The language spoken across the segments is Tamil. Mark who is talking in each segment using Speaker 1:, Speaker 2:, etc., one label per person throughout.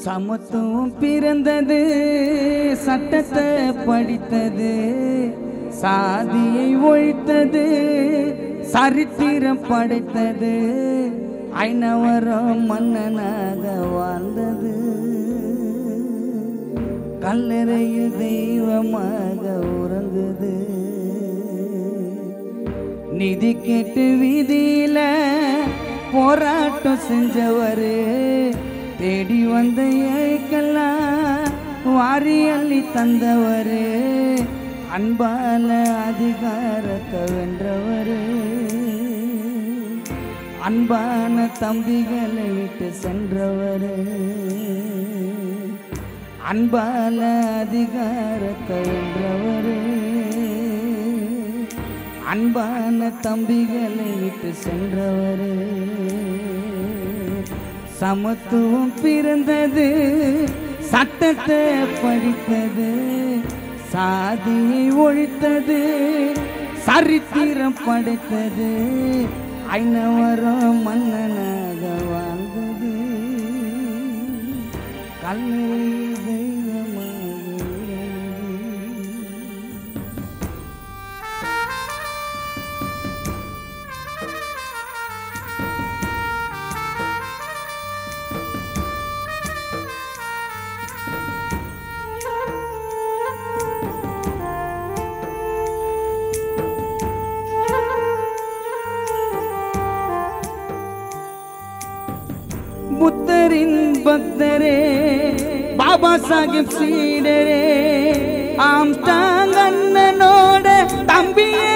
Speaker 1: சமத்துவம் பிறந்தது சட்டத்தை படித்தது சாதியை ஒழித்தது சரித்திரம் படைத்தது ஐநவரம் மன்னனாக வாழ்ந்தது கல்லறையில் தெய்வமாக உறங்குது நிதி கேட்டு வீதியில போராட்டம் செஞ்சவரு தேடி வந்த ஏழைக்கெல்லாம் வாரி அள்ளி தந்தவரு அன்பால அதிகாரத்தை வென்றவரு அன்பான தம்பிகளை விட்டு சென்றவரு அன்பால அதிகாரத்தை வென்றவரு அன்பான தம்பிகளை விட்டு சென்றவரு சமத்துவம் பிறந்தது சட்டத்தை படித்தது சாதியை ஒழித்தது சரித்திரம் படைத்தது ஐநவரம் மன்னனாக வாழ்ந்தது கல்லறையில் தெய்வமாக உறங்குது. புத்தரின் பக்தரே பாபா சாஹிப் சீடரே ஆம்ஸ்டாங் அண்ணனோட தம்பியே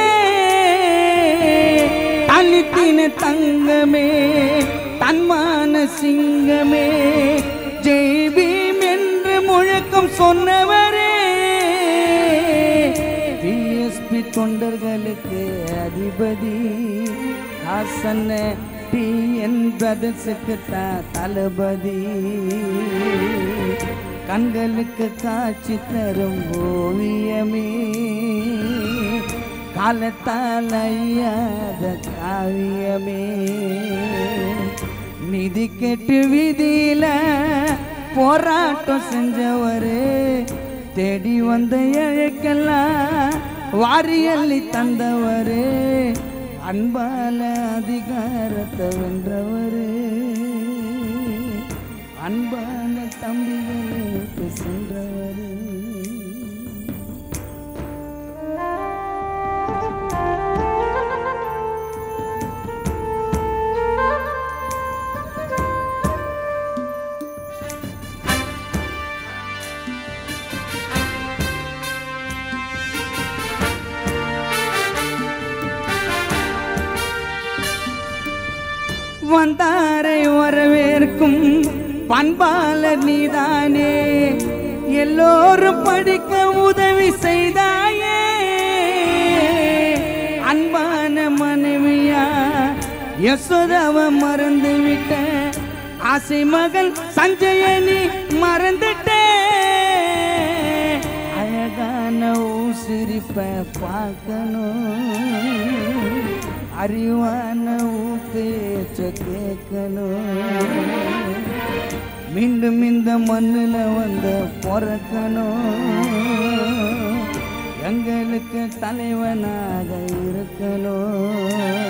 Speaker 1: தலித்தின தங்கமே தன்மான சிங்கமே ஜெய் பீம் என்று முழக்கம் சொன்னவரே டிஎஸ்பி தொண்டர்களுக்கு அதிபதி ஹாசன் டிஎன் பிரதர்ஸுக்கு த- தளபதி கண்களுக்கு காட்சி தரும் ஓவியமே காலத்தால் அழியாத காவியமே நிதி கெட்டு விதியில போராட்டம் செஞ்சவரு தேடி வந்த இழைக்கெல்லாம் வாரி அள்ளி தந்தவரு அன்பால அதிகாரத்தை வென்றவரு அன்பான தம்பிகளுக்கு சென்றவரு வந்தாரை வரவேற்கும் பண்பாளர் நீதானே எல்லோரும் படிக்க உதவி செய்தாயே அன்பான மனைவியா யசோதாவ மறந்து விட்ட ஆசை மகள் சஞ்சயனி மறந்துட்ட அழகான உன் சிரிப்பை பார்க்கணும் அறிவான உன் பேச்ச கேட்கணும் மீண்டும் இந்த மண்ணில் வந்து பிறக்கணும் எங்களுக்கு தலைவனாக இருக்கணும்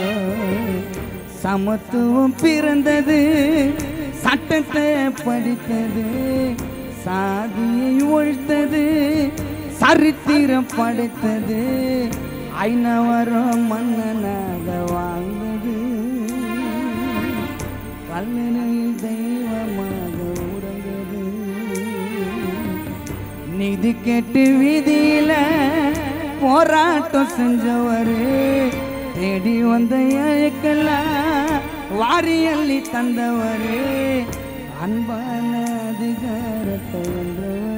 Speaker 1: சமத்துவம் பிறந்தது சட்டத்தை படித்தது சாதியை ஒழித்தது சரித்திரம் படைத்தது ஐநவரம் மன்னனாக வாழ்ந்தது கல்லணையில் தெய்வமாக உறந்தது நிதி கெட்டு வீதியில போராட்டம் செஞ்சவரு தேடி வந்த ஏழைக்கெல்லாம் வாரி அள்ளி தந்தவரு அன்பான அதிகாரத்தை வென்றவர்